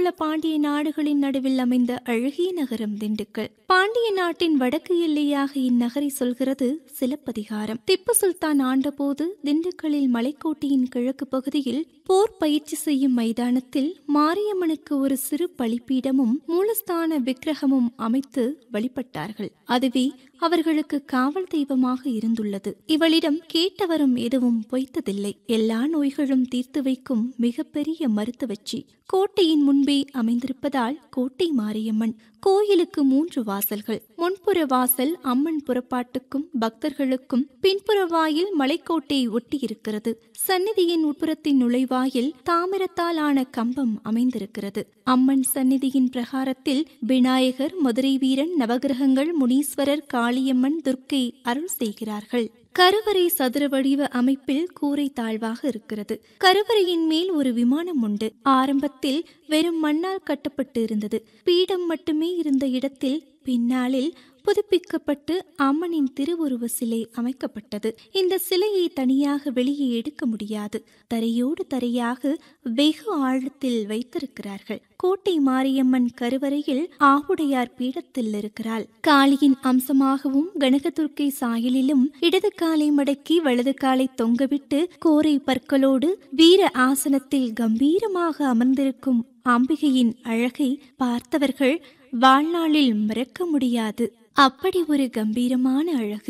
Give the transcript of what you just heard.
சோழ பாண்டிய நாடுகளின் நடுவில் அமைந்த அழகிய நகரம் திண்டுக்கல் பாண்டிய நாட்டின் வடக்கு எல்லையாக இந்நகரை சொல்கிறது சிலப்பதிகாரம் திப்பு சுல்தான் ஆண்டபோது திண்டுக்கல்லில் மலைக்கோட்டையின் கிழக்கு பகுதியில் போர் பயிற்சி செய்யும் மைதானத்தில் மாரியம்மனுக்கு ஒரு சிறு பலிப்பீடமும் மூலஸ்தான விக்கிரகமும் அமைத்து வழிபட்டார்கள் அதுவே அவர்களுக்கு காவல் தெய்வமாக இருந்துள்ளது இவளிடம் கேட்டவரும் எதுவும் பொய்த்ததில்லை எல்லா நோய்களும் தீர்த்து வைக்கும் மிகப்பெரிய மருத்துவச்சி கோட்டையின் முன்பே அமைந்திருப்பதால் கோட்டை மாரியம்மன் கோயிலுக்கு மூன்று வாசல்கள் முன்புற வாசல் அம்மன் புறப்பாட்டுக்கும் பக்தர்களுக்கும் பின்புற வாயில் மலைக்கோட்டை ஒட்டியிருக்கிறது சந்நிதியின் உட்புறத்தின் நுழைவாயில் தாமிரத்தால் ஆன கம்பம் அமைந்திருக்கிறது அம்மன் சந்நிதியின் பிரகாரத்தில் விநாயகர் மதுரை வீரன் நவகிரகங்கள் முனீஸ்வரர் காளியம்மன் துர்க்கை அருள் செய்கிறார்கள் கருவறை சதுர வடிவ அமைப்பில் கூரை தாழ்வாக இருக்கிறது கருவறையின் மேல் ஒரு விமானம் உண்டு ஆரம்பத்தில் வெறும் மண்ணால் கட்டப்பட்டு இருந்தது பீடம் மட்டுமே இருந்த இடத்தில் பின்னாளில் புதுப்பிக்கப்பட்டு அம்மனின் திருவுருவ சிலை அமைக்கப்பட்டது இந்த சிலையை தனியாக வெளியே எடுக்க முடியாது தரையோடு தரையாக வெகு ஆழத்தில் வைத்திருக்கிறார்கள் கோட்டை மாரியம்மன் கருவறையில் ஆவுடையார் பீடத்தில் இருக்கிறாள் காளியின் அம்சமாகவும் கனகதுர்க்கை சாயலிலும் இடது காலை மடக்கி வலது காலை தொங்கவிட்டு கோரை பற்களோடு வீர ஆசனத்தில் கம்பீரமாக அமர்ந்திருக்கும் அம்பிகையின் அழகை பார்த்தவர்கள் வாழ்நாளில் மறக்க முடியாது அப்படி ஒரு கம்பீரமான அழகு